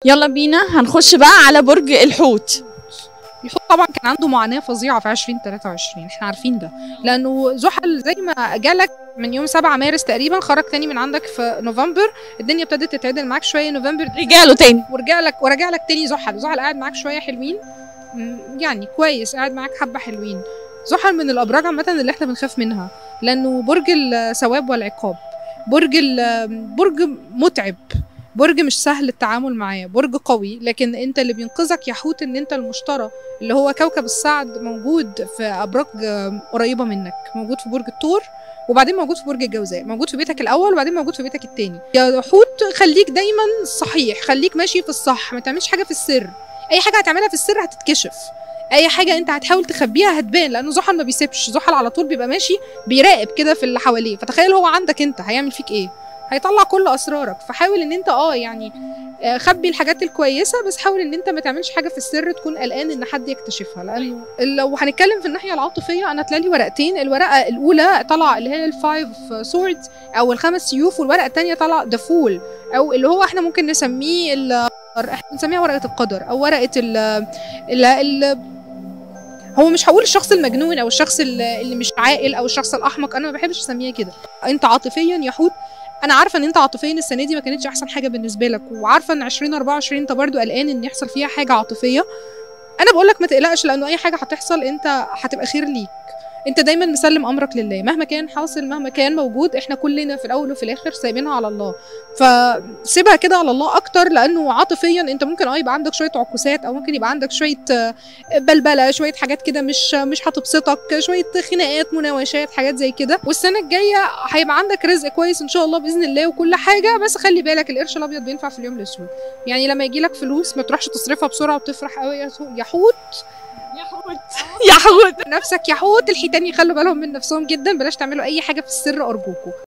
يلا بينا هنخش بقى على برج الحوت الحوت طبعا كان عنده معاناه فظيعه في 2023 احنا عارفين ده لانه زحل زي ما جالك من يوم 7 مارس تقريبا خرج تاني من عندك في نوفمبر الدنيا ابتدت تتعدل معاك شويه نوفمبر رجاله تاني ورجع لك ورجع لك تاني زحل زحل قاعد معاك شويه حلوين مم، يعني كويس قاعد معاك حبه حلوين زحل من الابراج عامه اللي احنا بنخاف منها لانه برج الثواب والعقاب برج ال- برج متعب برج مش سهل التعامل معاه برج قوي لكن انت اللي بينقذك يا حوت ان انت المشتري اللي هو كوكب السعد موجود في ابراج آم، قريبه منك موجود في برج الثور وبعدين موجود في برج الجوزاء موجود في بيتك الاول وبعدين موجود في بيتك التاني يا حوت خليك دايما صحيح خليك ماشي في الصح ما تعملش حاجه في السر اي حاجه هتعملها في السر هتتكشف اي حاجه انت هتحاول تخبيها هتبان لانه زحل ما بيسيبش زحل على طول بيبقى ماشي بيراقب كده في اللي حواليه فتخيل هو عندك انت هيعمل فيك ايه هيطلع كل اسرارك فحاول ان انت اه يعني آه، خبي الحاجات الكويسه بس حاول ان انت ما تعملش حاجه في السر تكون قلقان ان حد يكتشفها لانه لو هنتكلم في الناحيه العاطفيه انا طلع لي ورقتين الورقه الاولى طلع اللي هي الفايف سورد او الخمس سيوف والورقه الثانيه طلع ذا فول او اللي هو احنا ممكن نسميه ال- احنا بنسميها ورقه القدر او ورقه ال ال ال هو مش هقول الشخص المجنون او الشخص اللي اللي مش عاقل او الشخص الاحمق انا ما بحبش اسميها كده انت عاطفيا يا حوت انا عارفه ان انت عاطفيا السنه دي ما كانتش احسن حاجه بالنسبه لك وعارفه ان 2024 انت برضو قلقان ان يحصل فيها حاجه عاطفيه انا بقول لك ما تقلقش لانه اي حاجه هتحصل انت هتبقى خير ليك انت دايما مسلم امرك لله مهما كان حاصل مهما كان موجود احنا كلنا في الاول وفي الاخر سايبينها على الله فسيبها كده على الله اكتر لانه عاطفيا انت ممكن اه يبقى عندك شويه عكوسات او ممكن يبقى عندك شويه آه، بلبله شويه حاجات كده مش مش هتبسطك شويه خناقات مناوشات حاجات زي كده والسنه الجايه هيبقى عندك رزق كويس ان شاء الله باذن الله وكل حاجه بس خلي بالك القرش الابيض بينفع في اليوم الاسود يعني لما يجي لك فلوس ما تروحش تصرفها بسرعه وتفرح قوي يا سو- يا حوت يا حوت يا حوت نفسك يا حوت الحيتان يخلوا بالهم من نفسهم جدا بلاش تعملوا اي حاجه في السر ارجوكم